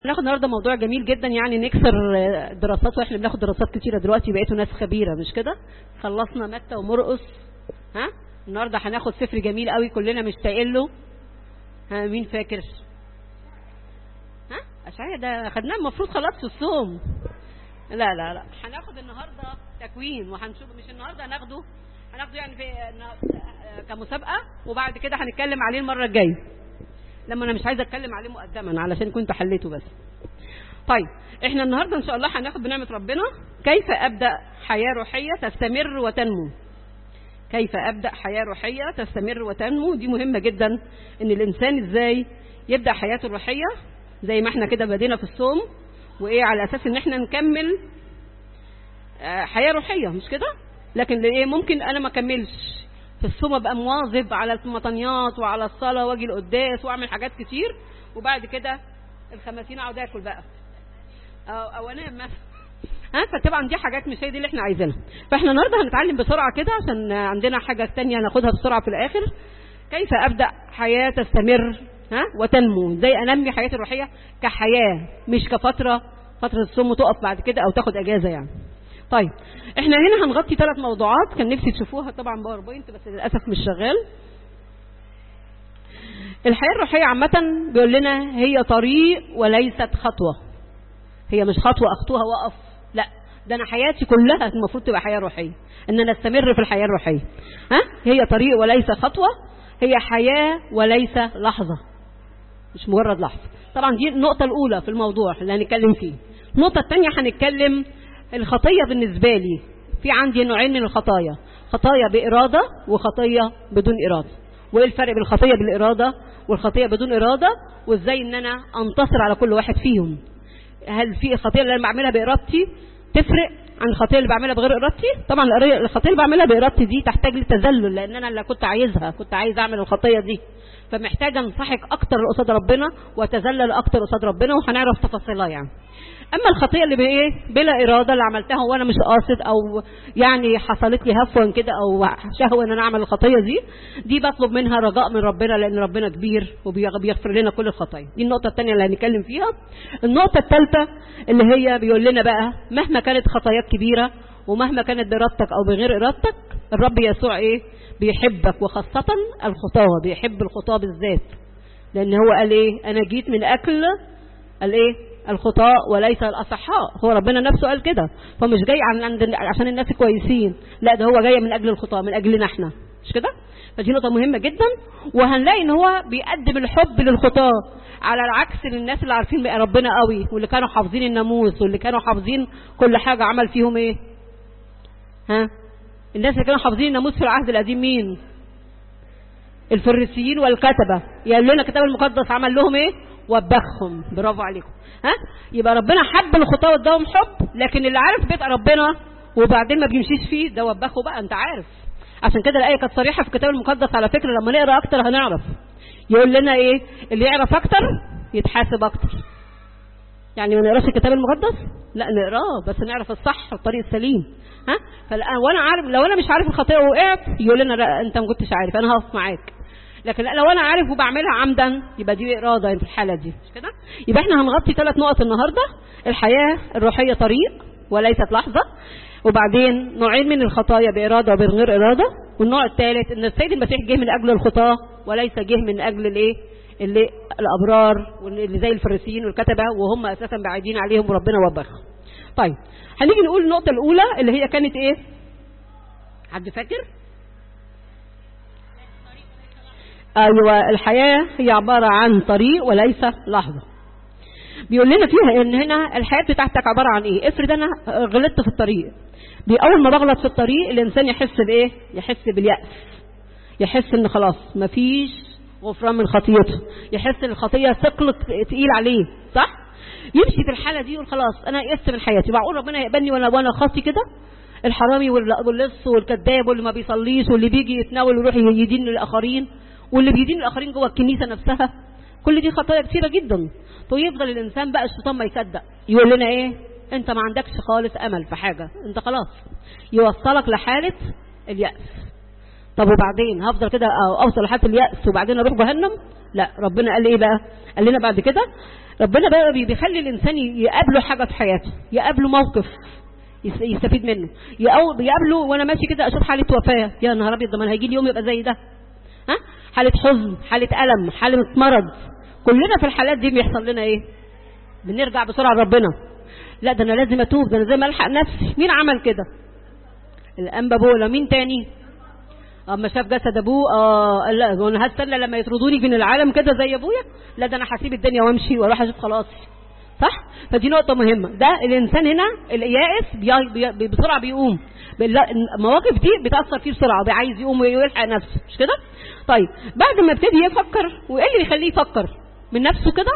هناخد النهارده موضوع جميل جدا يعني نكسر دراسات واحنا بناخد دراسات كتيره دلوقتي بقيتوا ناس خبيره مش كده خلصنا متى ومرقس ها النهارده هناخد سفر جميل قوي كلنا مشتاقين له ها مين فاكر ها اشعيا ده خدناه المفروض خلاص في الصوم لا لا لا هناخد النهارده تكوين وهنشوف مش النهارده هناخده هناخده يعني في كمسابقه وبعد كده هنتكلم عليه المره الجايه لما انا مش عايزه اتكلم عليه مقدما علشان كنت حليته بس طيب احنا النهارده ان شاء الله هناخد بنعمه ربنا كيف ابدا حياه روحيه تستمر وتنمو كيف ابدا حياه روحيه تستمر وتنمو دي مهمه جدا ان الانسان ازاي يبدا حياته الروحيه زي ما احنا كده بدينا في الصوم وايه على اساس ان احنا نكمل حياه روحيه مش كده لكن ايه ممكن انا ما اكملش في الصوم ابقى مواظب على المطنيات وعلى الصلاه واجي القداس واعمل حاجات كتير وبعد كده الخمسين اقعد اكل بقى او, أو انام مثلا ها فطبعا دي حاجات مش هي دي اللي احنا عايزينها فاحنا النهارده هنتعلم بسرعه كده عشان عندنا حاجه تانية هناخدها بسرعه في الاخر كيف ابدا حياه تستمر ها وتنمو ازاي انمي حياتي الروحيه كحياه مش كفتره فتره الصوم وتقف بعد كده او تاخد اجازه يعني طيب احنا هنا هنغطي ثلاث موضوعات كان نفسي تشوفوها طبعا باوربوينت بس للاسف مش شغال الحياه الروحيه عامه بيقول لنا هي طريق وليست خطوه هي مش خطوه اخطوها واقف لا ده انا حياتي كلها المفروض تبقى حياه روحيه ان انا استمر في الحياه الروحيه ها هي طريق وليس خطوه هي حياه وليس لحظه مش مجرد لحظه طبعا دي النقطه الاولى في الموضوع اللي هنتكلم فيه النقطه الثانيه هنتكلم الخطية بالنسبة لي في عندي نوعين من الخطايا خطايا بإرادة وخطية بدون إرادة وإيه الفرق بين الخطية بالإرادة والخطية بدون إرادة وإزاي إن أنا أنتصر على كل واحد فيهم هل في الخطية اللي أنا بعملها بإرادتي تفرق عن الخطية اللي بعملها بغير إرادتي طبعا الخطية اللي بعملها بإرادتي دي تحتاج لتذلل لأن أنا اللي كنت عايزها كنت عايز أعمل الخطية دي فمحتاجة انصحك أكتر قصاد ربنا وأتذلل أكتر قصاد ربنا وهنعرف تفاصيلها يعني اما الخطيه اللي بايه بلا اراده اللي عملتها وانا مش قاصد او يعني حصلت لي هفوه كده او شهوه ان انا اعمل الخطيه دي دي بطلب منها رجاء من ربنا لان ربنا كبير وبيغفر لنا كل الخطايا دي النقطه الثانيه اللي هنتكلم فيها النقطه الثالثه اللي هي بيقول لنا بقى مهما كانت خطاياك كبيره ومهما كانت بارادتك او بغير ارادتك الرب يسوع ايه بيحبك وخاصه الخطاه بيحب الخطاه بالذات لان هو قال ايه انا جيت من اكل قال ايه الخطاء وليس الاصحاء هو ربنا نفسه قال كده فمش جاي عن عند عشان الناس كويسين لا ده هو جاي من اجل الخطاء من اجلنا احنا مش كده فدي نقطه مهمه جدا وهنلاقي ان هو بيقدم الحب للخطاة على العكس للناس اللي عارفين ربنا قوي واللي كانوا حافظين الناموس واللي كانوا حافظين كل حاجه عمل فيهم ايه ها الناس اللي كانوا حافظين الناموس في العهد القديم مين الفريسيين والكتبه يقول لنا الكتاب المقدس عمل لهم ايه وبخهم برافو عليكم ها يبقى ربنا حب الخطاه واداهم حب لكن اللي عارف بيت ربنا وبعدين ما بيمشيش فيه ده وبخه بقى انت عارف عشان كده الايه كانت صريحه في الكتاب المقدس على فكره لما نقرا اكتر هنعرف يقول لنا ايه اللي يعرف اكتر يتحاسب اكتر يعني ما نقراش الكتاب المقدس لا نقراه بس نعرف الصح الطريق السليم ها فالان وانا عارف لو انا مش عارف الخطيه وقعت يقول لنا لا انت ما كنتش عارف انا هقف معاك لكن لو انا عارف وبعملها عمدا يبقى دي اراده في الحاله دي مش كده يبقى احنا هنغطي ثلاث نقط النهارده الحياه الروحيه طريق وليست لحظه وبعدين نوعين من الخطايا باراده ومن غير اراده والنوع الثالث ان السيد المسيح جه من اجل الخطاه وليس جه من اجل الايه اللي الابرار واللي زي الفريسيين والكتبه وهم اساسا بعيدين عليهم وربنا وبخهم طيب هنيجي نقول النقطه الاولى اللي هي كانت ايه حد فاكر ايوه الحياه هي عباره عن طريق وليس لحظه بيقول لنا فيها ان هنا الحياه بتاعتك عباره عن ايه افرض انا غلطت في الطريق اول ما بغلط في الطريق الانسان يحس بايه يحس بالياس يحس ان خلاص مفيش غفران من خطيته يحس ان الخطيه ثقل تقيل عليه صح يمشي في الحاله دي يقول خلاص انا يئست من حياتي معقول ربنا يقبلني وانا وانا خاطي كده الحرامي واللص والكذاب واللي ما بيصليش واللي بيجي يتناول ويروح يدين للاخرين واللي بيدين الاخرين جوه الكنيسه نفسها كل دي خطايا كثيره جدا فيفضل الانسان بقى الشيطان ما يصدق يقول لنا ايه انت ما عندكش خالص امل في حاجه انت خلاص يوصلك لحاله الياس طب وبعدين هفضل كده أو- اوصل لحد اليأس وبعدين اروح جهنم لا ربنا قال ايه بقى قال لنا بعد كده ربنا بقى بي- بيخلي الانسان ي- يقابله حاجه في حياته يقابله موقف يس- يستفيد منه يقو- يقابله وانا ماشي كده اشوف حاله وفاه يا نهار ابيض ده ما أنا هيجي لي يوم يبقى زي ده ها حاله حزن حاله الم حاله مرض كلنا في الحالات دي بيحصل لنا ايه بنرجع بسرعه لربنا لا ده انا لازم اتوب ده انا لازم الحق نفسي مين عمل كده الانبا بولا مين تاني اما شاف جسد ابوه اه قال لا وانا هستنى لما يطردوني من العالم كده زي ابويا لا ده انا هسيب الدنيا وامشي واروح اشوف خلاص صح فدي نقطة مهمة ده الإنسان هنا اليائس بي- بي- بسرعة بيقوم بال- المواقف دي بتأثر فيه بسرعة عايز يقوم ويلحق نفسه مش كده طيب بعد ما ابتدي يفكر وإيه اللي بيخليه يفكر من نفسه كده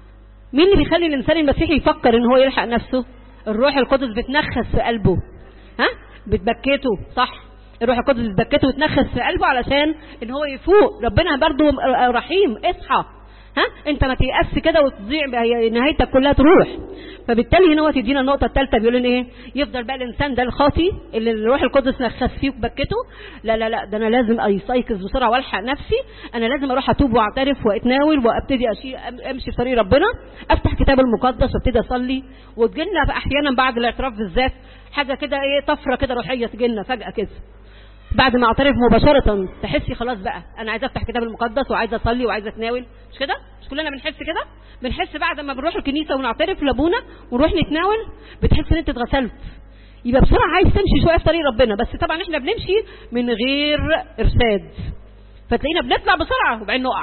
مين اللي بيخلي الإنسان المسيحي يفكر إن هو يلحق نفسه الروح القدس بتنخس في قلبه ها بتبكته صح الروح القدس بتبكته وتنخس في قلبه علشان ان هو يفوق ربنا برضو رحيم اصحى ها انت ما تيأس كده وتضيع بقى- نهايتك كلها تروح فبالتالي هنا هو تدينا النقطه الثالثه بيقول لنا ايه يفضل بقى الانسان ده الخاطي اللي الروح القدس نخس فيه وبكته لا لا لا ده انا لازم استيقظ بسرعه والحق نفسي انا لازم اروح اتوب واعترف واتناول وابتدي أشي امشي في طريق ربنا افتح كتاب المقدس وابتدي اصلي وتجينا احيانا بعد الاعتراف بالذات حاجه كده ايه طفره كده روحيه تجينا فجاه كده بعد ما اعترف مباشرة تحسي خلاص بقى انا عايزه افتح كتاب المقدس وعايزه اصلي وعايزه اتناول مش كده مش كلنا بنحس كده بنحس بعد ما بنروح الكنيسه ونعترف لابونا ونروح نتناول بتحس ان انت اتغسلت يبقى بسرعه عايز تمشي شويه في طريق ربنا بس طبعا احنا بنمشي من غير ارشاد فتلاقينا بنطلع بسرعه وبعدين نقع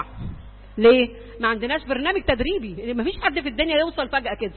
ليه ما عندناش برنامج تدريبي ما فيش حد في الدنيا يوصل فجاه كده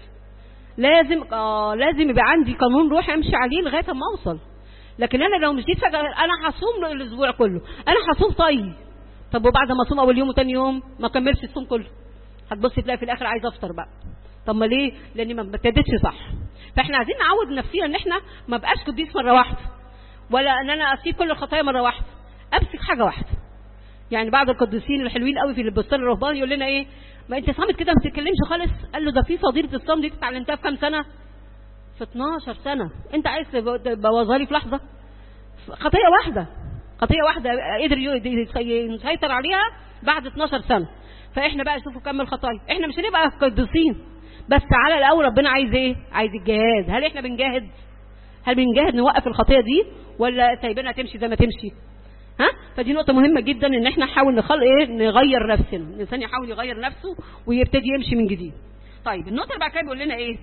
لازم اه لازم يبقى عندي قانون روح امشي عليه لغايه ما اوصل لكن انا لو مشيت فجاه انا هصوم الاسبوع كله انا هصوم طيب طب وبعد ما اصوم اول يوم وتاني يوم ما كملش الصوم كله هتبص تلاقي في الاخر عايز افطر بقى طب ما ليه لاني ما ابتديتش صح فاحنا عايزين نعود نفسنا ان احنا ما بقاش قديس مره واحده ولا ان انا اسيب كل الخطايا مره واحده امسك حاجه واحده يعني بعض القديسين الحلوين قوي في البستان الرهباني يقول لنا ايه ما انت صامت كده ما تتكلمش خالص قال له ده في فضيله الصوم دي اتعلمتها في كام سنه في 12 سنه انت عايز تبوظها لي في لحظه خطيه واحده خطيه واحده قدر يسيطر عليها بعد 12 سنه فاحنا بقى شوفوا كم الخطايا احنا مش هنبقى قديسين بس على الاول ربنا عايز ايه عايز الجهاد هل احنا بنجاهد هل بنجاهد نوقف الخطيه دي ولا سايبينها تمشي زي ما تمشي ها فدي نقطه مهمه جدا ان احنا نحاول نخل ايه نغير نفسنا الانسان يحاول يغير نفسه ويبتدي يمشي من جديد طيب النقطه اللي بعد كده بيقول لنا ايه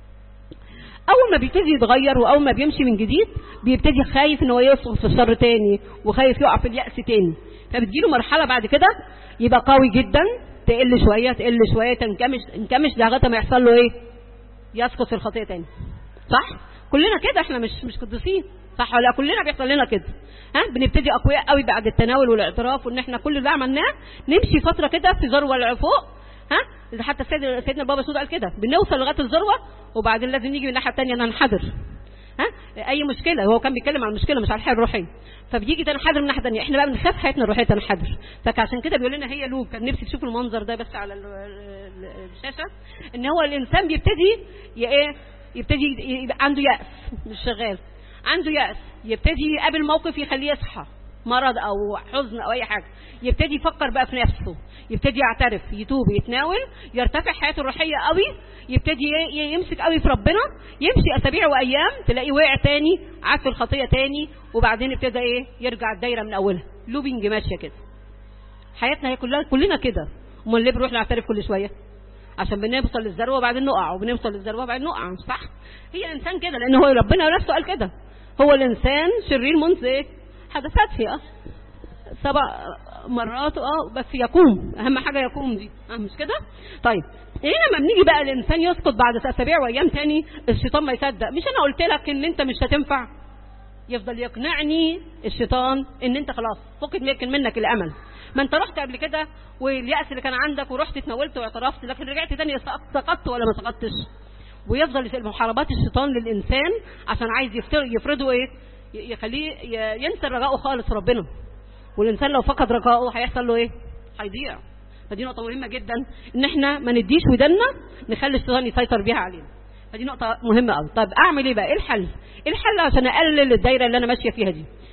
اول ما بيبتدي يتغير واول ما بيمشي من جديد بيبتدي خايف ان هو يسقط في الشر تاني وخايف يقع في اليأس تاني فبتجيله مرحله بعد كده يبقى قوي جدا تقل شويه تقل شويه تنكمش تنكمش لغايه ما يحصل له ايه يسقط في الخطيه تاني صح كلنا كده احنا مش مش قديسين صح ولا كلنا بيحصل لنا كده ها بنبتدي اقوياء قوي بعد التناول والاعتراف وان احنا كل اللي عملناه نمشي فتره كده في ذروه لفوق ها إذا حتى سيدنا سيدنا البابا سود قال كده بنوصل لغايه الذروه وبعدين لازم نيجي من الناحيه الثانيه ننحدر ها اي مشكله هو كان بيتكلم عن المشكله مش على الحياه الروحيه فبيجي تنحدر من الناحيه الثانيه احنا بقى بنخاف حياتنا الروحيه تنحدر فعشان كده بيقول لنا هي لوب كان نفسي تشوفوا المنظر ده بس على ال- ال- الشاشه ان هو الانسان بيبتدي ي- ايه يبتدي يبقى عنده يأس مش شغال عنده يأس يبتدي يقابل موقف يخليه يصحى مرض او حزن او اي حاجه يبتدي يفكر بقى في نفسه يبتدي يعترف يتوب يتناول يرتفع حياته الروحيه قوي يبتدي ي- ي- يمسك قوي في ربنا يمشي اسابيع وايام تلاقيه وقع تاني عاد في الخطيه تاني وبعدين ابتدى ايه يرجع الدايره من اولها لوبينج ماشيه كده حياتنا هي كلها كلنا كده امال ليه بنروح نعترف كل شويه عشان بنوصل للذروه وبعدين نقع وبنوصل للذروه وبعدين نقع صح هي الانسان كده لان هو ربنا نفسه قال كده هو الانسان شرير منذ ايه حدثت فيه اه سبع مرات اه بس يقوم اهم حاجه يقوم دي اه مش كده طيب هنا لما بنيجي بقى الانسان يسقط بعد اسابيع وايام تاني الشيطان ما يصدق مش انا قلت لك ان انت مش هتنفع يفضل يقنعني الشيطان ان انت خلاص فقد ممكن منك الامل ما انت رحت قبل كده واليأس اللي كان عندك ورحت اتناولت واعترفت لكن رجعت تاني سقطت ولا ما سقطتش ويفضل محاربات الشيطان للانسان عشان عايز يفتر- يفرضه ايه ي- يخليه ي- ينسى رجائه خالص في ربنا والانسان لو فقد رجائه هيحصل له ايه هيضيع فدي نقطه مهمه جدا ان احنا ما نديش ودنا نخلي الشيطان يسيطر بيها علينا فدي نقطه مهمه قوي طب اعمل ايه بقى ايه الحل ايه الحل عشان اقلل الدايره اللي انا ماشيه فيها دي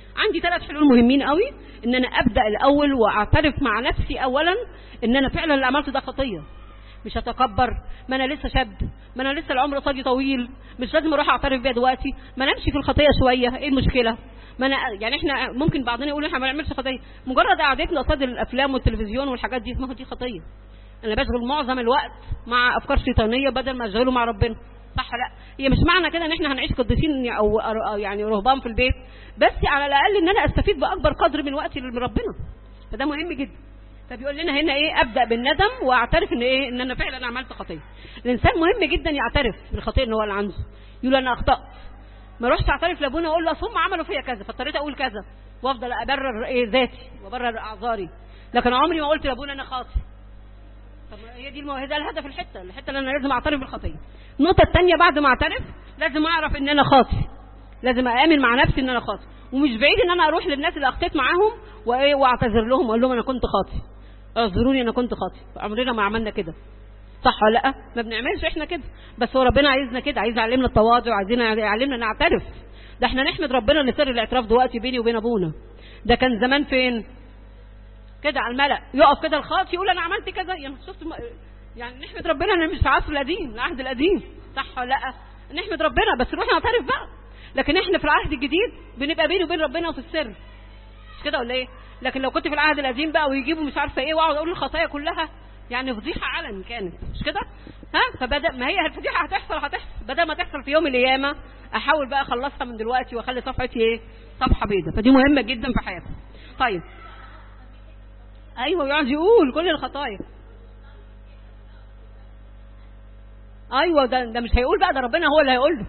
عندي ثلاث حلول مهمين قوي ان انا ابدا الاول واعترف مع نفسي اولا ان انا فعلا اللي عملته ده خطيه مش هتكبر ما انا لسه شاب ما انا لسه العمر قصادي طويل مش لازم اروح اعترف بيها دلوقتي ما انا امشي في الخطيه شويه ايه المشكله ما انا يعني احنا ممكن بعضنا يقول احنا ما نعملش خطيه مجرد قعدتنا قصاد الافلام والتلفزيون والحاجات دي ما هو دي خطيه انا بشغل معظم الوقت مع افكار شيطانيه بدل ما اشغله مع ربنا صح لا هي مش معنى كده ان احنا هنعيش قديسين او أو يعني رهبان في البيت بس على الاقل ان انا استفيد باكبر قدر من وقتي من ربنا فده مهم جدا فبيقول لنا هنا ايه ابدا بالندم واعترف ان ايه ان انا فعلا عملت خطيه الانسان مهم جدا يعترف بالخطيه اللي هو اللي عنده يقول انا اخطات ما اروحش اعترف لابونا اقول له هم عملوا فيا كذا فاضطريت اقول كذا وافضل ابرر ايه ذاتي وابرر اعذاري لكن عمري ما قلت لابونا انا خاطئ طب هي دي الموهبه الهدف الحته الحته اللي انا لازم اعترف بالخطيه النقطه الثانيه بعد ما اعترف لازم اعرف ان انا خاطئ لازم اامن مع نفسي ان انا خاطئ ومش بعيد ان انا اروح للناس اللي اخطيت معاهم وايه واعتذر لهم واقول لهم انا كنت خاطئ اعذروني انا كنت خاطئ عمرنا ما عملنا كده صح ولا لا ما بنعملش احنا كده بس هو ربنا عايزنا كده عايز يعلمنا التواضع عايزنا يعلمنا نعترف ده احنا نحمد ربنا ان سر الاعتراف دلوقتي بيني وبين ابونا ده كان زمان فين كده على الملأ يقف كده الخاطئ يقول انا عملت كذا يعني شفت م... يعني نحمد ربنا ان مش في العصر القديم العهد القديم صح ولا لا نحمد ربنا بس نروح نعترف بقى لكن احنا في العهد الجديد بنبقى بيني وبين ربنا وفي السر مش كده ولا ايه لكن لو كنت في العهد القديم بقى ويجيبوا مش عارفه ايه واقعد اقول الخطايا كلها يعني فضيحه علن كانت مش كده ها فبدا ما هي الفضيحه هتحصل هتحصل بدل ما تحصل في يوم القيامه احاول بقى اخلصها من دلوقتي واخلي صفحتي ايه صفحه بيضاء فدي مهمه جدا في حياتي طيب ايوه يقعد يقول كل الخطايا ايوه ده ده مش هيقول بقى ده ربنا هو اللي هيقول له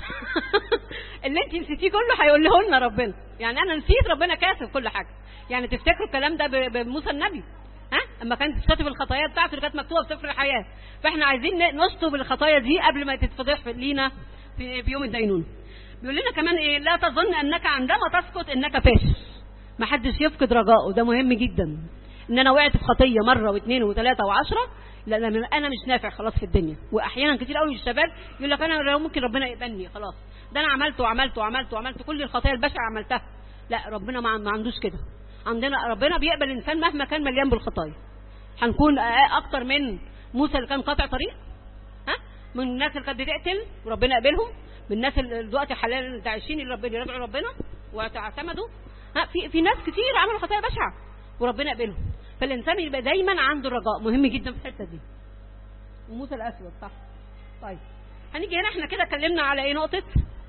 اللي انت نسيتيه كله هيقوله لنا ربنا يعني انا نسيت ربنا كاتب كل حاجه يعني تفتكروا الكلام ده بموسى النبي ها اما كانت تكتب الخطايا بتاعته اللي كانت مكتوبه في سفر الحياه فاحنا عايزين نشطب الخطايا دي قبل ما تتفضح لينا في, في يوم الدينون بيقول لنا كمان ايه لا تظن انك عندما تسقط انك فاشل ما حدش يفقد رجائه ده مهم جدا ان انا وقعت في خطيه مره واثنين وثلاثه وعشرة لا انا مش نافع خلاص في الدنيا واحيانا كتير قوي من الشباب يقول لك انا ممكن ربنا يقبلني خلاص ده انا عملت وعملت وعملت وعملت كل الخطايا البشعه عملتها لا ربنا ما عندوش كده عندنا ربنا بيقبل الانسان مهما كان مليان بالخطايا هنكون اكتر من موسى اللي كان قاطع طريق ها من الناس اللي كانت بتقتل وربنا قبلهم من الناس اللي دلوقتي حلال داعشين اللي ربنا يرجعوا ربنا واعتمدوا ها في في ناس كتير عملوا خطايا بشعه وربنا قبلهم فالانسان يبقى دايما عنده رجاء مهم جدا في الحته دي وموسى الاسود صح طيب هنيجي هنا احنا كده اتكلمنا على ايه نقطه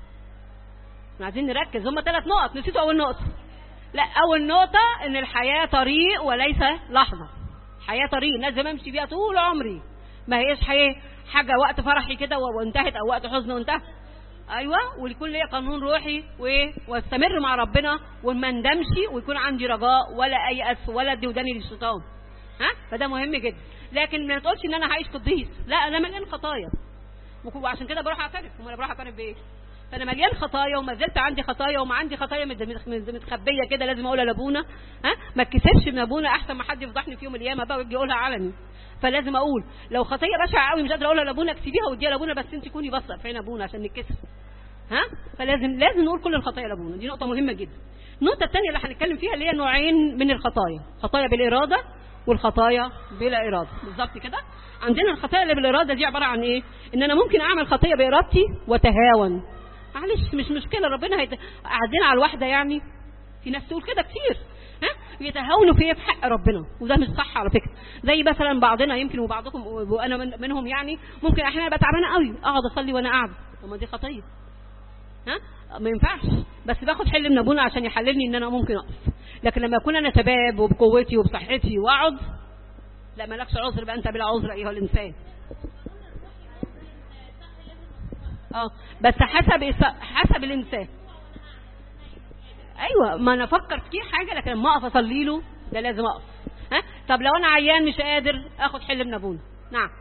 عايزين نركز هم ثلاث نقط نسيتوا اول نقطه لا اول نقطه ان الحياه طريق وليس لحظه حياه طريق لازم امشي بيها طول عمري ما هيش حياه حاجه وقت فرحي كده وانتهت او وقت حزن وانتهى ايوه وليكون ليا قانون روحي واستمر مع ربنا وما ندمش ويكون عندي رجاء ولا ايأس ولا ادي وداني للشيطان ها فده مهم جدا لكن ما تقولش ان انا هعيش قديس لا انا مليان خطايا وعشان كده بروح اعترف وما انا بروح اعترف بايه فانا مليان خطايا وما زلت عندي خطايا وما عندي خطايا متخبيه كده لازم اقولها لابونا ها ما اتكسفش من ابونا احسن ما حد يفضحني في يوم القيامه بقى ويجي يقولها علني فلازم اقول لو خطيه بشعه قوي مش قادره اقولها لابونا اكسبيها واديها لابونا بس انت كوني بصه في عين ابونا عشان نتكسف ها فلازم لازم نقول كل الخطايا لابونا دي نقطه مهمه جدا النقطه الثانيه اللي هنتكلم فيها اللي هي نوعين من الخطايا خطايا بالاراده والخطايا بلا اراده بالظبط كده عندنا الخطايا اللي بالاراده دي عباره عن ايه ان انا ممكن اعمل خطيه بارادتي وتهاون معلش مش مشكله ربنا هيت... قاعدين على الواحده يعني في ناس تقول كده كتير ها يتهاونوا فيا في حق ربنا وده مش صح على فكره زي مثلا بعضنا يمكن وبعضكم وانا من منهم يعني ممكن احيانا ابقى تعبانه قوي اقعد اصلي وانا قاعده طب ما دي خطيه ها ما ينفعش بس باخد حل من ابونا عشان يحللني ان انا ممكن اقف لكن لما اكون انا شباب وبقوتي وبصحتي واقعد لا مالكش عذر بقى انت بلا عذر ايها الانسان اه بس حسب حسب الانسان ايوه ما انا افكر في حاجه لكن لما اقف اصلي له ده لازم اقف ها طب لو انا عيان مش قادر اخد حل من ابونا نعم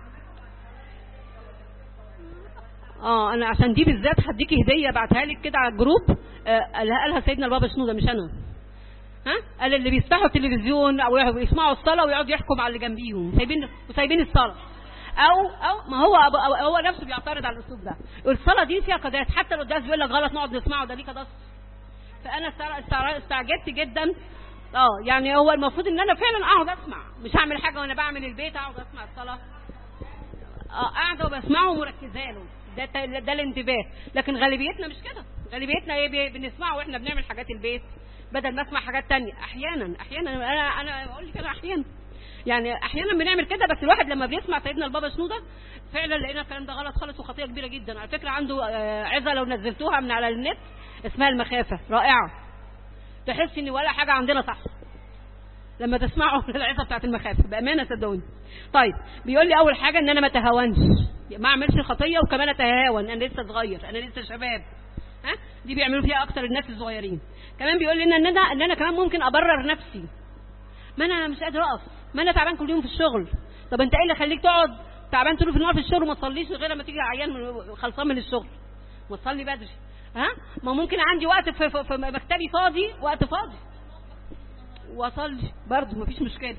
اه انا عشان دي بالذات هديكي هديه بعتها لك كده على الجروب آه قالها سيدنا البابا شنوده مش انا ها قال اللي بيفتحوا التلفزيون او يسمعوا الصلاه ويقعدوا يحكوا على اللي جنبيهم سايبين وسايبين الصلاه او او ما هو أبو أو هو نفسه بيعترض على الاسلوب ده الصلاه دي فيها قداس حتى القداس بيقول لك غلط نقعد نسمعه ده ليه قداس فانا استع- استع- استعجبت جدا اه يعني هو المفروض ان انا فعلا اقعد اسمع مش هعمل حاجه وانا بعمل البيت اقعد اسمع الصلاه اه قاعده وبسمعه ومركزه له ده ده, ده الانتباه لكن غالبيتنا مش كده غالبيتنا ايه بي- بنسمعه واحنا بنعمل حاجات البيت بدل ما اسمع حاجات تانية احيانا احيانا انا انا بقول لك انا احيانا يعني احيانا بنعمل كده بس الواحد لما بيسمع سيدنا البابا شنوده فعلا لقينا الكلام ده غلط خالص وخطيه كبيره جدا على فكره عنده آه، عظه لو نزلتوها من على النت اسمها المخافه رائعه تحس ان ولا حاجه عندنا صح لما تسمعوا العظه بتاعت المخافه بامانه صدقوني طيب بيقول لي اول حاجه ان انا ما اتهاونش ما اعملش الخطيه وكمان اتهاون انا لسه صغير انا لسه شباب ها دي بيعملوا فيها اكتر الناس الصغيرين كمان بيقول لي ان انا ان انا كمان ممكن ابرر نفسي ما انا مش قادر اقف ما انا تعبان كل يوم في الشغل طب انت ايه اللي خليك تقعد تعبان طول النهار في الشغل وما تصليش غير لما تيجي عيان من- خلصان من الشغل ما تصلي بدري ها ما ممكن عندي وقت في, في, في مكتبي فاضي وقت فاضي واصلي برضه مفيش مشكله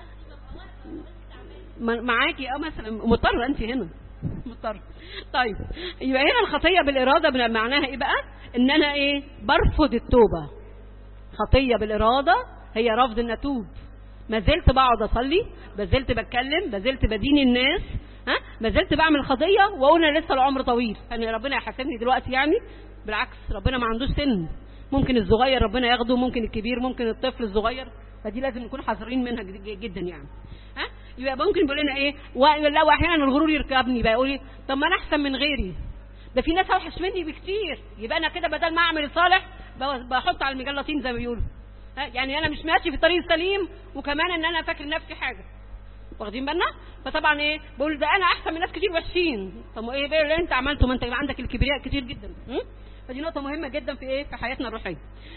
ما- معاكي اه مثلا مضطره انت هنا مضطر طيب يبقى هنا الخطيه بالاراده بن- معناها ايه بقى ان انا ايه برفض التوبه خطيه بالاراده هي رفض ان اتوب ما زلت بقعد اصلي ما زلت بتكلم ما زلت بدين الناس ها ما زلت بعمل خطيه واقول انا لسه العمر طويل يعني ربنا يحاسبني دلوقتي يعني بالعكس ربنا ما عندوش سن ممكن الصغير ربنا ياخده ممكن الكبير ممكن الطفل الصغير فدي لازم نكون حذرين منها جد- جدا يعني ها يبقى ممكن يقول لنا ايه و- لا واحيانا الغرور يركبني بقى يقول لي طب ما انا احسن من غيري ده في ناس اوحش مني بكتير يبقى انا كده بدل ما اعمل الصالح ب- بحط على المجلطين زي ما بيقولوا ها؟ يعني انا مش ماشي في الطريق السليم وكمان ان انا فاكر نفسي حاجه واخدين بالنا فطبعا ايه بقول ده انا احسن من ناس كتير وحشين طب ايه بقى اللي انت عملته ما انت عندك الكبرياء كتير جدا م? فدي نقطه مهمه جدا في ايه في حياتنا الروحيه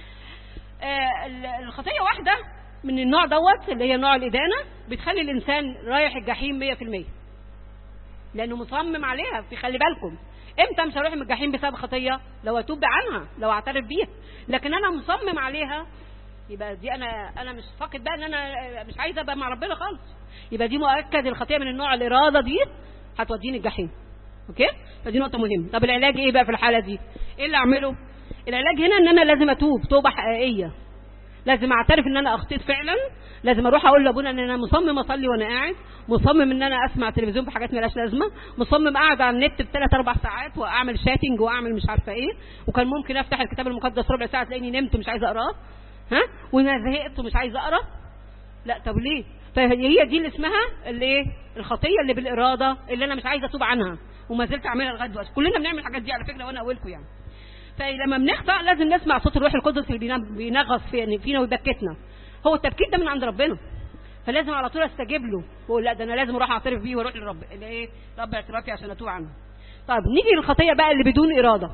آه ال- الخطيه واحده من النوع دوت اللي هي نوع الادانه بتخلي الانسان رايح الجحيم 100% لانه مصمم عليها في خلي بالكم امتى مش هروح من الجحيم بسبب خطيه لو اتوب عنها لو اعترف بيها لكن انا مصمم عليها يبقى دي انا انا مش فاقد بقى ان انا مش عايزه ابقى مع ربنا خالص يبقى دي مؤكد الخطيه من النوع الاراده دي هتوديني الجحيم اوكي فدي نقطه مهمه طب العلاج ايه بقى في الحاله دي ايه اللي اعمله العلاج هنا ان انا لازم اتوب توبه حقيقيه لازم اعترف ان انا اخطيت فعلا لازم اروح اقول لابونا ان انا مصمم اصلي وانا قاعد مصمم ان انا اسمع تلفزيون في حاجات ملهاش لازمه مصمم اقعد على النت بثلاث اربع ساعات واعمل شاتنج واعمل مش عارفه ايه وكان ممكن افتح الكتاب المقدس ربع ساعه تلاقيني نمت ومش عايزه اقراه ها وانا زهقت ومش عايزه اقرا لا طب ليه فهي دي اللي اسمها اللي ايه الخطيه اللي بالاراده اللي انا مش عايزه اتوب عنها وما زلت اعملها لغايه دلوقتي كلنا بنعمل الحاجات دي على فكره وانا اقولكم يعني فلما بنخطأ لازم نسمع صوت الروح القدس اللي بينا- بينغص في- فينا ويبكتنا هو التبكيت ده من عند ربنا فلازم على طول استجيب له واقول لا ده انا لازم اروح اعترف بيه واروح للرب اللي ايه رب اعترافي عشان اتوب عنه طيب نيجي للخطيه بقى اللي بدون اراده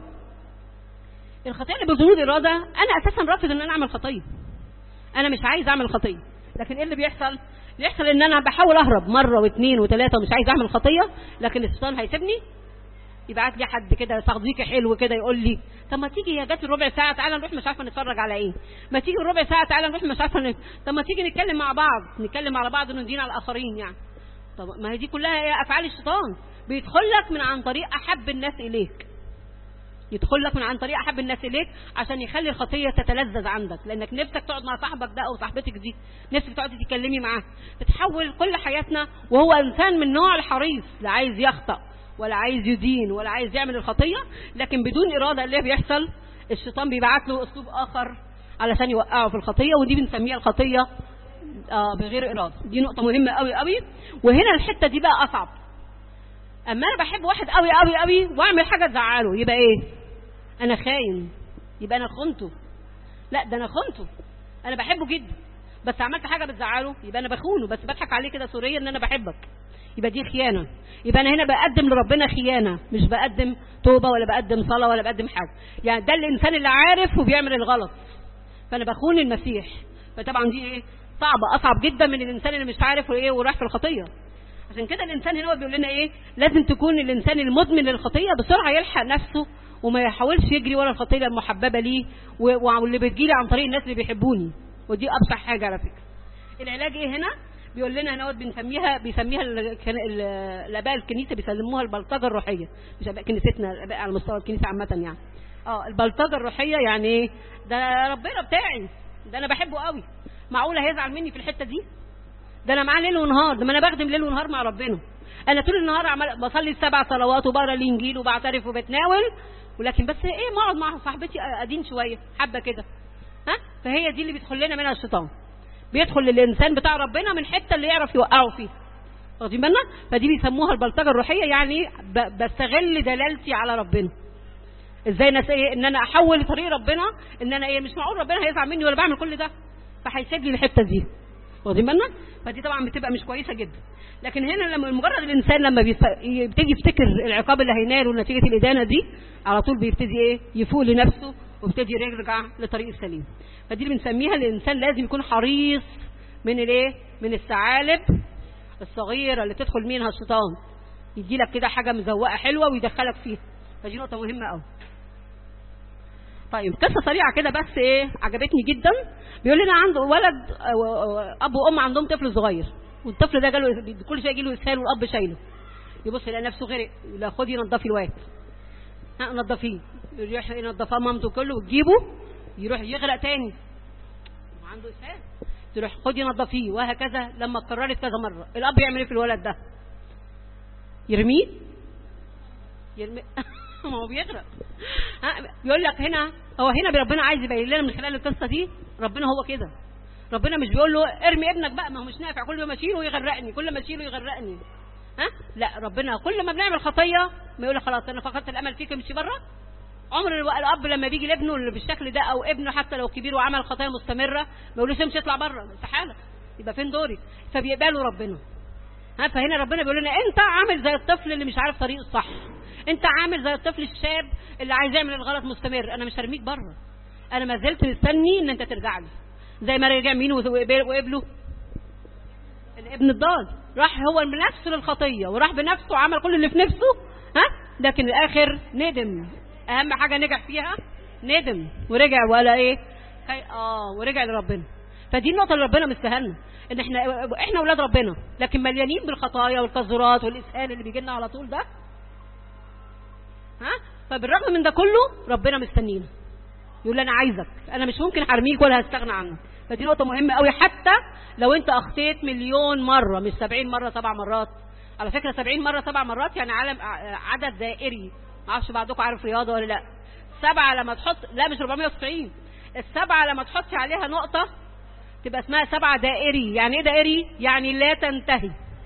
الخطيه اللي بدون اراده انا اساسا رافض ان انا اعمل خطيه انا مش عايز اعمل خطيه لكن ايه اللي بيحصل بيحصل ان انا بحاول اهرب مره واثنين وثلاثه ومش عايز اعمل خطيه لكن الشيطان هيسيبني يبعت لي حد كده صديقي حلو كده يقول لي طب ما تيجي يا جات ربع ساعه تعالى نروح مش عارفه نتفرج على ايه ما تيجي ربع ساعه تعالى نروح مش عارفه ن... طب ما تيجي نتكلم مع بعض نتكلم على بعض وندين على الاخرين يعني طب ما هي دي كلها هي افعال الشيطان بيدخل لك من عن طريق احب الناس اليك يدخل لك من عن طريق احب الناس اليك عشان يخلي الخطيه تتلذذ عندك لانك نفسك تقعد مع صاحبك ده او صاحبتك دي نفسك تقعدي تتكلمي معاه بتحول كل حياتنا وهو انسان من نوع الحريص لا عايز يخطأ ولا عايز يدين ولا عايز يعمل الخطيه لكن بدون اراده اللي بيحصل الشيطان بيبعت له اسلوب اخر علشان يوقعه في الخطيه ودي بنسميها الخطيه آه بغير اراده دي نقطه مهمه قوي قوي وهنا الحته دي بقى اصعب اما انا بحب واحد قوي قوي قوي واعمل حاجه تزعله يبقى ايه انا خاين يبقى انا خنته لا ده انا خنته انا بحبه جدا بس عملت حاجه بتزعله يبقى انا بخونه بس بضحك عليه كده سوريا ان انا بحبك يبقى دي خيانه يبقى انا هنا بقدم لربنا خيانه مش بقدم توبه ولا بقدم صلاه ولا بقدم حاجه يعني ده الانسان اللي عارف وبيعمل الغلط فانا بخون المسيح فطبعا دي ايه صعبه اصعب جدا من الانسان اللي مش عارف وايه وراح في الخطيه عشان كده الانسان هنا هو بيقول لنا ايه لازم تكون الانسان المدمن للخطيه بسرعه يلحق نفسه وما يحاولش يجري ورا الخطيه المحببه ليه و- واللي بتجيلي عن طريق الناس اللي بيحبوني ودي ابشع حاجه على فكره العلاج ايه هنا بيقول لنا هنا بنسميها بيسميها ال- كان- ال- الاباء الكنيسه بيسموها البلطجه الروحيه مش اباء كنيستنا الاباء على مستوى الكنيسه عامه يعني اه البلطجه الروحيه يعني ايه ده ربنا بتاعي ده انا بحبه قوي معقوله هيزعل مني في الحته دي ده انا معاه ليل ونهار ده ما انا بخدم ليل ونهار مع ربنا انا طول النهار عمال بصلي السبع صلوات وبقرا الانجيل وبعترف وبتناول ولكن بس ايه ما اقعد مع صاحبتي ادين شويه حبه كده ها فهي دي اللي بيدخل لنا منها الشيطان بيدخل للانسان بتاع ربنا من حته اللي يعرف يوقعه فيها واخدين بالنا فدي بيسموها البلطجه الروحيه يعني ب- بستغل دلالتي على ربنا ازاي ناس ايه ان انا احول لطريق ربنا ان انا ايه مش معقول ربنا هيزعل مني ولا بعمل كل ده فهيسيب لي الحته دي واخدين بالنا فدي طبعا بتبقى مش كويسه جدا لكن هنا لما مجرد الانسان لما بيف- يبتدي يفتكر العقاب اللي هيناله نتيجه الادانه دي على طول بيبتدي ايه يفوق لنفسه ويبتدي يرجع لطريق السليم فدي اللي بنسميها الانسان لازم يكون حريص من الايه من الثعالب الصغيره اللي تدخل منها الشيطان يدي لك كده حاجه مزوقه حلوه ويدخلك فيها فدي نقطه مهمه قوي طيب قصه سريعه كده بس ايه عجبتني جدا بيقول لنا عنده ولد آه، اب وام عندهم طفل صغير والطفل ده جاله كل شويه يجي له اسهال والاب شايله يبص يلاقي نفسه غرق لا خدي نضفي الواد ها نضفيه يروح ينضفها مامته كله وتجيبه يروح يغرق تاني وعنده اسهال تروح خدي نضفيه وهكذا لما اتكررت كذا مره الاب يعمل ايه في الولد ده يرميه يرمي ما هو بيغرق ها يقول لك هنا هو هنا ربنا عايز يبين لنا من خلال القصه دي ربنا هو كده ربنا مش بيقول له ارمي ابنك بقى ما هو مش نافع كل ما اشيله يغرقني كل ما اشيله يغرقني ها لا ربنا كل ما بنعمل خطيه ما يقول لك خلاص انا فقدت الامل فيك امشي بره عمر الو- الاب لما بيجي لابنه اللي بالشكل ده او ابنه حتى لو كبير وعمل خطايا مستمره ما يقولوش امشي اطلع بره استحاله يبقى فين دوري فبيقبله ربنا ها فهنا ربنا بيقول لنا انت عامل زي الطفل اللي مش عارف طريق الصح انت عامل زي الطفل الشاب اللي عايز يعمل الغلط مستمر انا مش هرميك بره انا ما زلت مستني ان انت ترجع لي زي ما رجع مين وقبل- وقبله الابن الضال راح هو بنفسه للخطيه وراح بنفسه وعمل كل اللي في نفسه ها لكن الاخر ندم اهم حاجه نجح فيها ندم ورجع ولا ايه كي- اه ورجع لربنا فدي النقطه اللي ربنا مستهلنا ان احنا احنا اولاد ربنا لكن مليانين بالخطايا والقذرات والاسهال اللي بيجي لنا على طول ده ها فبالرغم من ده كله ربنا مستنينا يقول لي انا عايزك انا مش ممكن هرميك ولا هستغنى عنك فدي نقطه مهمه قوي حتى لو انت اخطيت مليون مره مش 70 مره سبع مرات على فكره 70 مره سبع مرات يعني عالم ع- عدد دائري ما اعرفش بعضكم عارف رياضه ولا لا سبعه لما تحط لا مش 490 السبعه لما تحطي عليها نقطه تبقى اسمها سبعه دائري يعني ايه دائري يعني لا تنتهي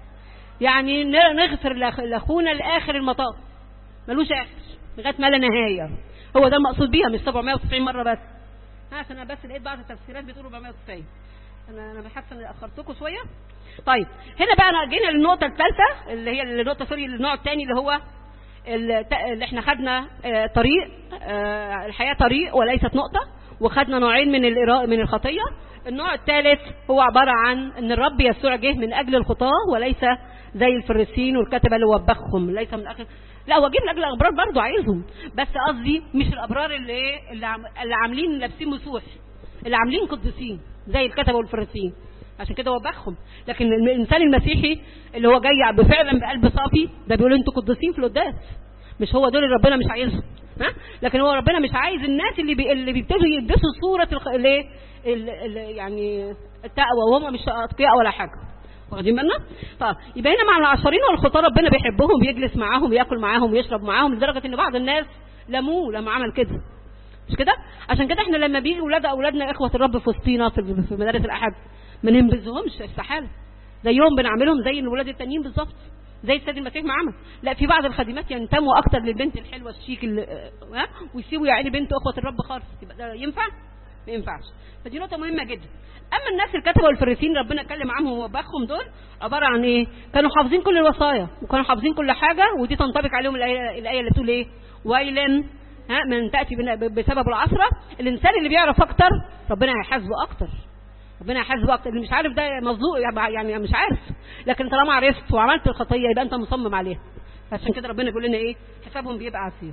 يعني ن- نغفر لأخ- لاخونا لاخر المطاف ملوش اخر لغايه ما لا نهايه هو ده المقصود بيها مش 790 مره بس ها عشان انا بس لقيت بعض التفسيرات بتقول 490 انا انا حاسه اني اخرتكم شويه طيب هنا بقى انا جينا للنقطه الثالثه اللي هي النقطه سوري النوع الثاني اللي هو الت- اللي احنا خدنا آه، طريق آه، الحياه طريق وليست نقطه وخدنا نوعين من الإرا- من الخطيه النوع الثالث هو عباره عن ان الرب يسوع جه من اجل الخطاه وليس زي الفريسين والكتبه اللي وبخهم ليس من اجل لا هو جه من اجل الابرار برضه عايزهم بس قصدي مش الابرار اللي ايه اللي, عم... اللي عاملين لابسين مسوح اللي عاملين قديسين زي الكتبه والفريسين عشان كده وبخهم لكن الانسان المسيحي اللي هو جاي بفعلا بقلب صافي ده بيقول انتوا قديسين في القداس مش هو دول اللي ربنا مش عايزهم ها لكن هو ربنا مش عايز الناس اللي بي... اللي بيبتدوا يلبسوا صوره الخ... الايه ال... ال... يعني التقوى وهم مش اتقياء ولا حاجه واخدين بالنا؟ طب يبقى هنا مع العشرين والخطاه ربنا بيحبهم بيجلس معاهم وياكل معاهم ويشرب معاهم لدرجه ان بعض الناس لموه لما عمل كده مش كده؟ عشان كده احنا لما بيجي ولاد اولادنا اخوه الرب في وسطينا في في مدارس الاحد ما ننبذهمش استحاله زيهم بنعملهم زي الولاد التانيين بالظبط زي السيد المسيح ما عمل لا في بعض الخادمات ينتموا اكتر للبنت الحلوه الشيك اللي ها ويسيبوا يا عيني بنت اخوه الرب خالص يبقى ده ينفع؟ ما ينفعش فدي نقطه مهمه جدا اما الناس الكتبه والفريسين ربنا اتكلم عنهم ووبخهم دول عباره عن ايه كانوا حافظين كل الوصايا وكانوا حافظين كل حاجه ودي تنطبق عليهم الايه الايه اللي بتقول ايه ويل ها من تاتي بن- بسبب العصره الانسان اللي بيعرف اكتر ربنا هيحاسبه اكتر ربنا هيحاسبه اكتر اللي مش عارف ده مظلوم يعني مش عارف لكن طالما عرفت وعملت الخطيه يبقى انت مصمم عليها عشان كده ربنا بيقول لنا ايه حسابهم بيبقى عسير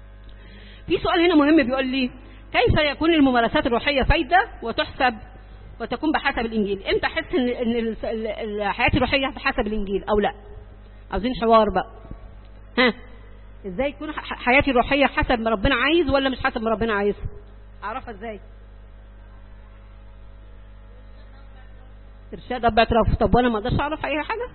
في سؤال هنا مهم بيقول لي كيف يكون الممارسات الروحيه فايده وتحسب وتكون بحسب الانجيل امتى احس ان ان ال- ال- ال- حياتي الروحيه بحسب الانجيل او لا عاوزين حوار بقى ها ازاي تكون ح- حياتي الروحيه حسب ما ربنا عايز ولا مش حسب ما ربنا عايز اعرفها ازاي ارشاد اب اعتراف طب وانا ما اقدرش اعرف اي حاجه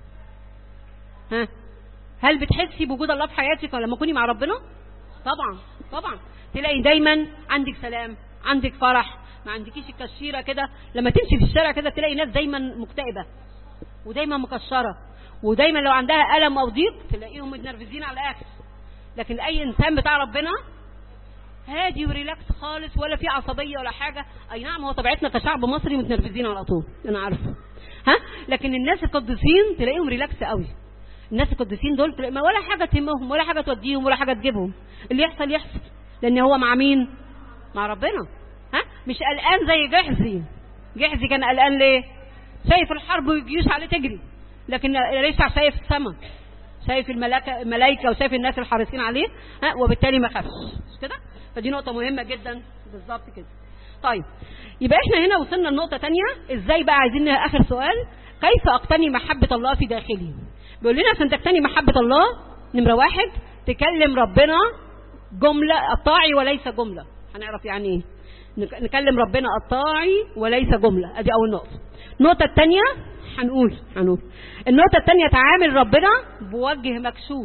ها هل بتحسي بوجود الله في حياتك لما تكوني مع ربنا طبعا طبعا تلاقي دايما عندك سلام عندك فرح ما عندكيش الكشيره كده لما تمشي في الشارع كده تلاقي ناس دايما مكتئبه ودايما مكشره ودايما لو عندها الم او ضيق تلاقيهم متنرفزين على الاخر لكن اي انسان بتاع ربنا هادي وريلاكس خالص ولا في عصبيه ولا حاجه اي نعم هو طبيعتنا كشعب مصري متنرفزين على طول انا عارفه ها لكن الناس القديسين تلاقيهم ريلاكس قوي الناس القديسين دول تلاقي ما ولا حاجه تهمهم ولا حاجه توديهم ولا حاجه تجيبهم اللي يحصل يحصل لان هو مع مين مع ربنا ها مش قلقان زي جحزي جحزي كان قلقان ليه شايف الحرب والجيوش عليه تجري لكن ريشع شايف السماء شايف الملائكه الملائكه وشايف الناس الحارسين عليه ها وبالتالي ما خافش مش كده فدي نقطه مهمه جدا بالظبط كده طيب يبقى احنا هنا وصلنا لنقطه تانية ازاي بقى عايزين اخر سؤال كيف اقتني محبه الله في داخلي بيقول لنا عشان تقتني محبه الله نمره واحد تكلم ربنا جمله الطاعي وليس جمله هنعرف يعني ايه نك- نكلم ربنا الطاعي وليس جمله ادي اول نقطه النقطه الثانيه هنقول هنقول النقطه الثانيه تعامل ربنا بوجه مكشوف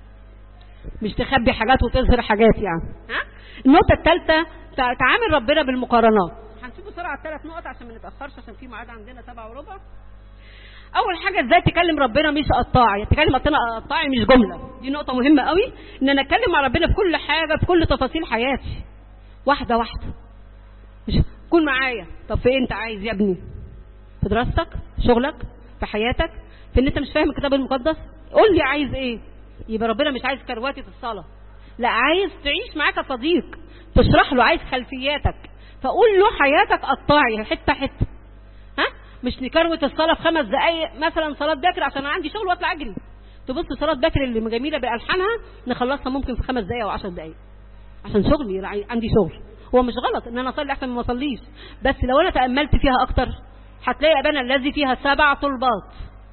مش تخبي حاجات وتظهر حاجات يعني ها النقطه الثالثه تع- تعامل ربنا بالمقارنات هنشوف بسرعه الثلاث نقط عشان ما نتاخرش عشان في ميعاد عندنا سبعة وربع اول حاجه ازاي تكلم ربنا مش قطاعي تكلم ربنا قطاعي مش جمله دي نقطه مهمه قوي ان انا اتكلم مع ربنا في كل حاجه في كل تفاصيل حياتي واحده واحده مش كون معايا طب في إيه انت عايز يا ابني في دراستك في شغلك في حياتك في ان انت مش فاهم الكتاب المقدس قول لي عايز ايه يبقى ربنا مش عايز كرواتي في الصلاه لا عايز تعيش معاك صديق تشرح له عايز خلفياتك فقول له حياتك قطاعي حته حته ها مش نكروت الصلاه في خمس دقائق مثلا صلاه بكر عشان انا عندي شغل واطلع اجري تبص صلاه بكر اللي جميله بالحانها نخلصها ممكن في خمس دقائق او 10 دقائق عشان شغلي لا، عندي شغل هو مش غلط ان انا اصلي احسن من ما اصليش بس لو انا تاملت فيها اكتر هتلاقي ابانا الذي فيها سبع طلبات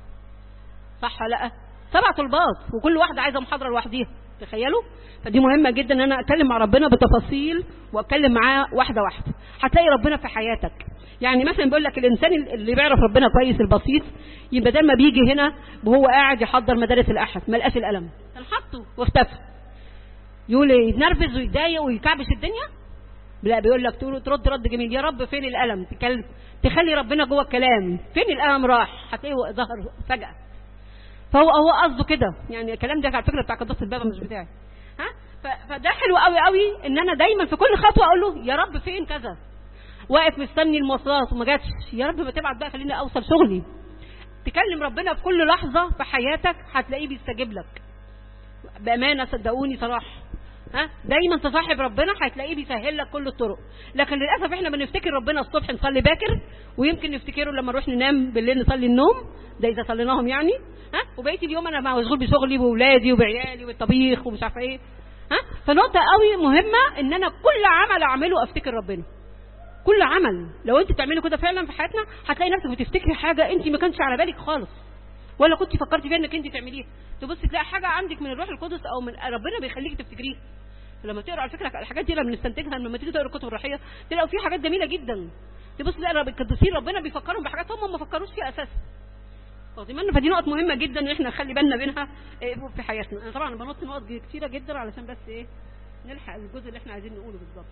صح ولا لا سبع طلبات وكل واحده عايزه محاضره لوحديها تخيلوا فدي مهمه جدا ان انا اتكلم مع ربنا بتفاصيل واتكلم معاه واحده واحده هتلاقي ربنا في حياتك يعني مثلا بيقول لك الانسان اللي بيعرف ربنا كويس البسيط يبقى ده لما بيجي هنا وهو قاعد يحضر مدارس الاحد ما لقاش القلم كان حاطه واختفى يقول إيه؟ يتنرفز ويتضايق ويكعبش الدنيا لا بيقول لك تقول ترد رد جميل يا رب فين القلم تكلم تخلي ربنا جوه الكلام فين القلم راح هتلاقيه ظهر فجأة فهو هو قصده كده يعني الكلام ده على فكره بتاع قداسه البابا مش بتاعي ها ف- فده حلو قوي قوي ان انا دايما في كل خطوه اقول له يا رب فين كذا واقف مستني المواصلات وما جاتش يا رب ما تبعت بقى خليني اوصل شغلي تكلم ربنا في كل لحظه في حياتك هتلاقيه بيستجيب لك بامانه صدقوني صراحه ها دايما تصاحب ربنا هتلاقيه بيسهل لك كل الطرق لكن للاسف احنا بنفتكر ربنا الصبح نصلي باكر ويمكن نفتكره لما نروح ننام بالليل نصلي النوم ده اذا صليناهم يعني ها وبقيت اليوم انا مشغول بشغلي واولادي وبعيالي والطبيخ ومش عارفه ايه ها فنقطه قوي مهمه ان انا كل عمل اعمله افتكر ربنا كل عمل لو انت بتعمله كده فعلا في حياتنا هتلاقي نفسك بتفتكري حاجه انت ما كانش على بالك خالص ولا كنت فكرتي فيها انك انت تعمليها تبص تلاقي حاجه عندك من الروح القدس او من ربنا بيخليكي تفتكريها فلما تقرا على فكره الحاجات دي لما بنستنتجها لما تيجي تقرا الكتب الروحيه تلاقوا في حاجات جميله جدا تبص تلاقي رب- القديسين ربنا بيفكرهم بحاجات هم ما فكروش فيها اساسا واخدين بالنا فدي نقط مهمه جدا ان احنا نخلي بالنا منها إيه، في حياتنا انا طبعا بنط نقط كتيره جدا علشان بس ايه نلحق الجزء اللي احنا عايزين نقوله بالظبط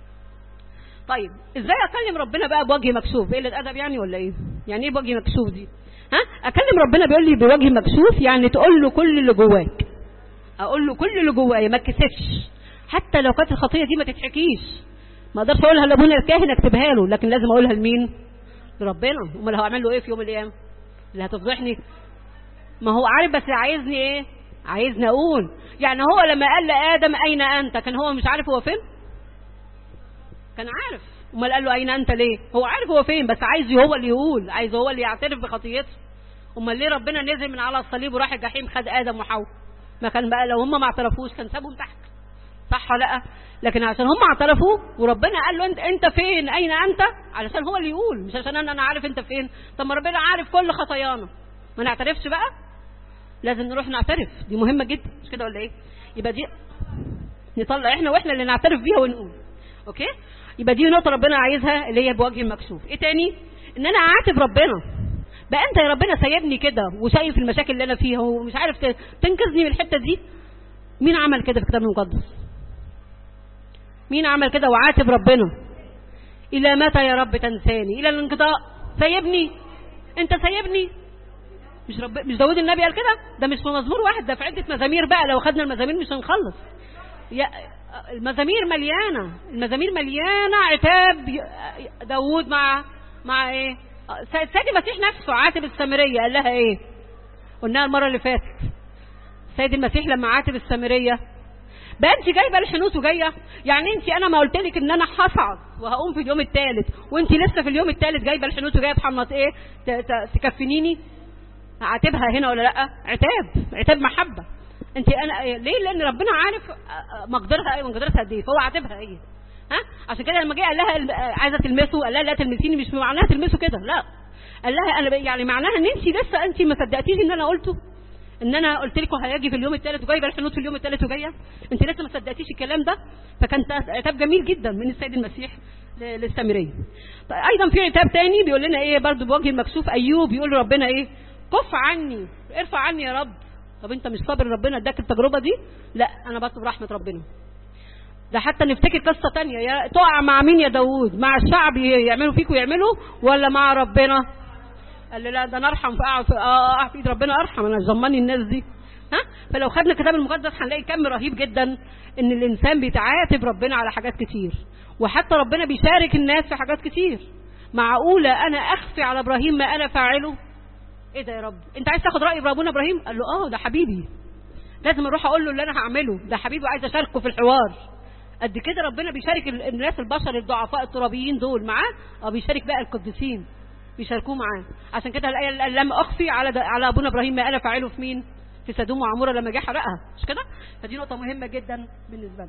طيب ازاي اكلم ربنا بقى بوجه مكشوف بقله الادب يعني ولا ايه يعني ايه بوجه مكشوف دي ها اكلم ربنا بيقول لي بوجه مكشوف يعني تقول له كل اللي جواك اقول له كل اللي جوايا ما اتكسفش حتى لو كانت الخطيه دي ما تتحكيش ما اقدرش اقولها لابونا الكاهن اكتبها له لكن لازم اقولها لمين لربنا امال هعمل له ايه في يوم من الايام اللي هتفضحني ما هو عارف بس عايزني ايه عايزني اقول يعني هو لما قال لادم اين انت كان هو مش عارف هو فين كان عارف امال قال له اين انت ليه هو عارف هو فين بس عايز هو اللي يقول عايز هو اللي يعترف بخطيته امال ليه ربنا نزل من على الصليب وراح الجحيم خد ادم وحواء ما كان بقى لو هم ما اعترفوش كان سابهم تحت صح ولا لا لكن عشان هم اعترفوا وربنا قال له انت انت فين اين انت علشان هو اللي يقول مش عشان انا انا عارف انت فين طب ما ربنا عارف كل خطايانا ما نعترفش بقى لازم نروح نعترف دي مهمه جدا مش كده ولا ايه يبقى دي نطلع احنا واحنا اللي نعترف بيها ونقول اوكي يبقى دي نقطه ربنا عايزها اللي هي بوجه المكشوف ايه تاني ان انا اعاتب ربنا بقى انت يا ربنا سايبني كده وشايف المشاكل اللي انا فيها ومش عارف ت- تنقذني من الحته دي مين عمل كده في الكتاب المقدس مين عمل كده وعاتب ربنا الى متى يا رب تنساني الى الانقضاء سايبني انت سايبني مش رب مش داود النبي قال كده ده مش في مزمور واحد ده في عده مزامير بقى لو خدنا المزامير مش هنخلص يا المزامير مليانه المزامير مليانه عتاب ي- داود مع مع ايه سيد المسيح نفسه عاتب السامريه قال لها ايه قلناها المره اللي فاتت سيد المسيح لما عاتب السامريه بقى انت جايبه الحنوت وجايه يعني انت انا ما قلت لك ان انا هصعد وهقوم في اليوم الثالث وانت لسه في اليوم الثالث جايبه الحنوت وجايه تحنط ايه ت- ت- تكفنيني عاتبها هنا ولا لا عتاب عتاب محبه انت انا ليه لان ربنا عارف اه، اه، مقدرها ايه مقدرتها قد ايه فهو عاتبها هي ها عشان كده لما جه قال لها ال- اه، عايزه تلمسه قال لها لا تلمسيني مش معناها تلمسه كده لا قال لها انا ب- يعني معناها ان انت لسه انت ما صدقتيش ان انا قلته ان انا قلت لكم هيجي في اليوم الثالث وجايبه الحنوت في اليوم الثالث وجايه انت لسه ما صدقتيش الكلام ده فكان عتاب جميل جدا من السيد المسيح ل- للسامريه طيب ايضا في عتاب تاني بيقول لنا ايه برضو بوجه المكشوف ايوب بيقول لربنا ايه كف عني ارفع عني يا رب طب انت مش صابر ربنا اداك التجربه دي لا انا بطلب رحمه ربنا ده حتى نفتكر قصه تانية يا تقع مع مين يا داوود مع الشعب يعملوا فيك ويعملوا ولا مع ربنا قال لي لا ده انا ارحم فاقع في اه اقع في ايد ربنا ارحم انا ضمني الناس دي ها فلو خدنا الكتاب المقدس هنلاقي كم رهيب جدا ان الانسان بيتعاتب ربنا على حاجات كتير وحتى ربنا بيشارك الناس في حاجات كتير معقوله انا اخفي على ابراهيم ما انا فاعله ايه ده يا رب انت عايز تاخد راي ابونا ابراهيم قال له اه ده حبيبي لازم اروح اقول له اللي انا هعمله ده حبيبي وعايز اشاركه في الحوار قد كده ربنا بيشارك ال- الناس البشر الضعفاء الترابيين دول معاه اه بيشارك بقى القديسين بيشاركوه معاه عشان كده الايه اللي قال لم اخفي على د- على ابونا ابراهيم ما انا فاعله في مين في سدوم وعموره لما جه حرقها مش كده فدي نقطه مهمه جدا بالنسبه لنا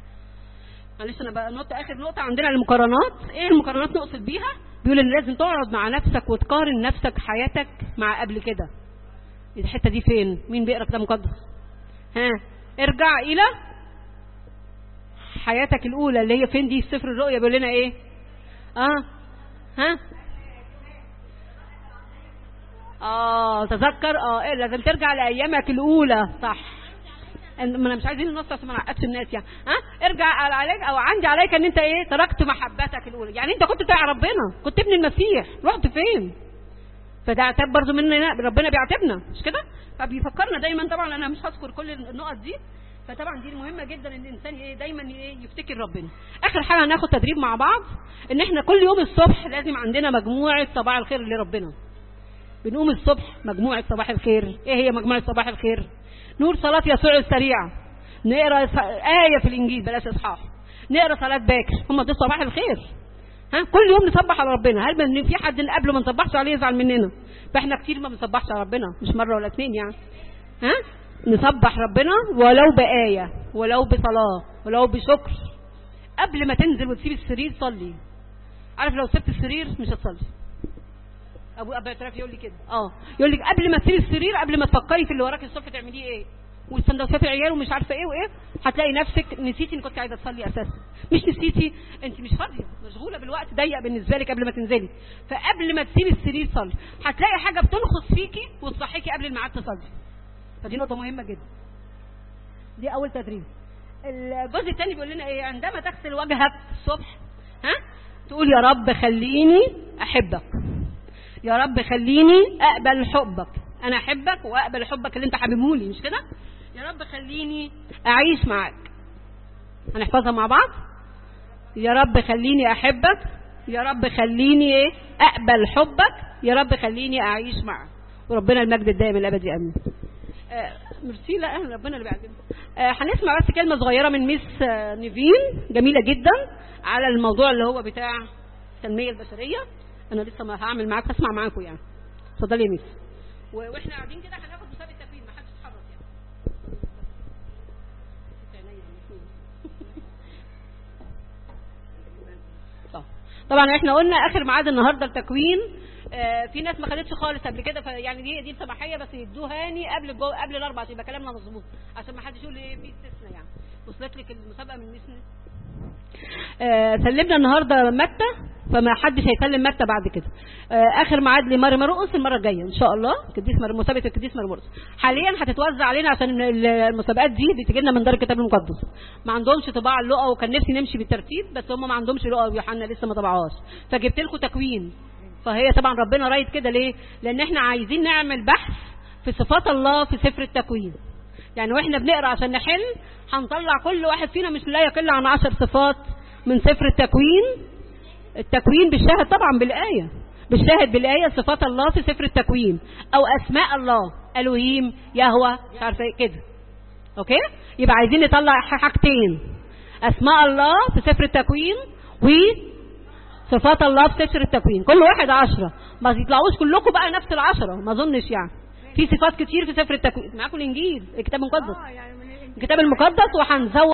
معلش انا بقى نقطه اخر نقطه عندنا المقارنات ايه المقارنات نقصد بيها بيقول ان لازم تقعد مع نفسك وتقارن نفسك حياتك مع قبل كده الحته دي فين مين بيقرا كتاب مقدس ها ارجع الى حياتك الاولى اللي هي فين دي في سفر الرؤيا بيقول لنا ايه اه ها اه تذكر اه إيه لازم ترجع لايامك الاولى صح إن- ما انا مش عايزين ننص عشان ما نعقدش الناس يعني ها ارجع على عليك او عندي عليك ان انت ايه تركت محبتك الاولى يعني انت كنت بتاع ربنا كنت ابن المسيح رحت فين فده عتاب برضو مننا ربنا بيعاتبنا مش كده فبيفكرنا دايما طبعا انا مش هذكر كل النقط دي فطبعا دي مهمه جدا ان الانسان ايه دايما ايه يفتكر ربنا اخر حاجه هناخد تدريب مع بعض ان احنا كل يوم الصبح لازم عندنا مجموعه صباح الخير لربنا بنقوم الصبح مجموعه صباح الخير ايه هي مجموعه صباح الخير نور صلاه يسوع السريعه نقرا س- ايه في الانجيل بلاش اصحاح نقرا صلاه باكر هم دول صباح الخير ها كل يوم نصبح على ربنا هل من في حد قبله ما نصبحش عليه يزعل مننا فاحنا كتير ما بنصبحش على ربنا مش مره ولا اتنين يعني ها نصبح ربنا ولو بآية ولو بصلاة ولو بشكر قبل ما تنزل وتسيب السرير صلي عارف لو سبت السرير مش هتصلي ابو ابو اعتراف يقول لي كده اه يقول لك قبل ما تسيبي السرير قبل ما تفكري في اللي وراك الصبح تعمليه ايه والسندوتشات العيال ومش عارفه ايه وايه هتلاقي نفسك نسيتي ان كنت عايزه تصلي اساسا مش نسيتي انت مش فاضيه مشغوله بالوقت ضيق بالنسبه لك قبل ما تنزلي فقبل ما تسيبي السرير صلي هتلاقي حاجه بتنخص فيكي وتصحيكي قبل الميعاد تصلي فدي نقطه مهمه جدا دي اول تدريب الجزء الثاني بيقول لنا ايه عندما تغسل وجهك الصبح ها تقول يا رب خليني احبك يا رب خليني اقبل حبك انا احبك واقبل حبك اللي انت حبيبهولي مش كده يا رب خليني اعيش معاك هنحفظها مع بعض يا رب خليني احبك يا رب خليني ايه اقبل حبك يا رب خليني اعيش معك وربنا المجد الدائم الابدي امين آه، ميرسي لا ربنا اللي بيعلمنا آه، هنسمع بس كلمه صغيره من ميس آه، نيفين جميله جدا على الموضوع اللي هو بتاع التنميه البشريه انا لسه ما هعمل معاك هسمع معاكم يعني اتفضلي يا ميس و- واحنا قاعدين كده هناخد مسابقه تفريد ما حدش يتحرك يعني طبعا احنا قلنا اخر ميعاد النهارده التكوين آه، في ناس ما خدتش خالص قبل كده فيعني دي دي السماحيه بس يدوهاني قبل الجو قبل الاربع عشان يبقى كلامنا مظبوط عشان ما حدش يقول ايه في استثناء يعني وصلت لك المسابقه من ميس آه، سلمنا النهارده متى فما حدش هيسلم متى بعد كده آه، اخر ميعاد لماري مرقص المره الجايه ان شاء الله قديس مر... مسابقه القديس ماري مرقص حاليا هتتوزع علينا عشان ال- المسابقات دي بتجي لنا من دار الكتاب المقدس ما عندهمش طباعه اللقا وكان نفسي نمشي بالترتيب بس هم ما عندهمش لقا ويوحنا لسه ما طبعوهاش فجبت لكم تكوين فهي طبعا ربنا رايد كده ليه لان احنا عايزين نعمل بحث في صفات الله في سفر التكوين يعني واحنا بنقرا عشان نحل هنطلع كل واحد فينا مش لا يقل عن عشر صفات من سفر التكوين التكوين بالشاهد طبعا بالآية بالشاهد بالآية صفات الله في سفر التكوين أو أسماء الله ألوهيم يهوى مش عارفة إيه كده أوكي يبقى عايزين نطلع ح- حاجتين أسماء الله في سفر التكوين وصفات الله في سفر التكوين كل واحد عشرة ما يطلعوش كلكم بقى نفس العشرة ما أظنش يعني في صفات كتير في سفر التكوين معاكم الإنجيل الكتاب المقدس اه يعني من الكتاب المقدس وهنزود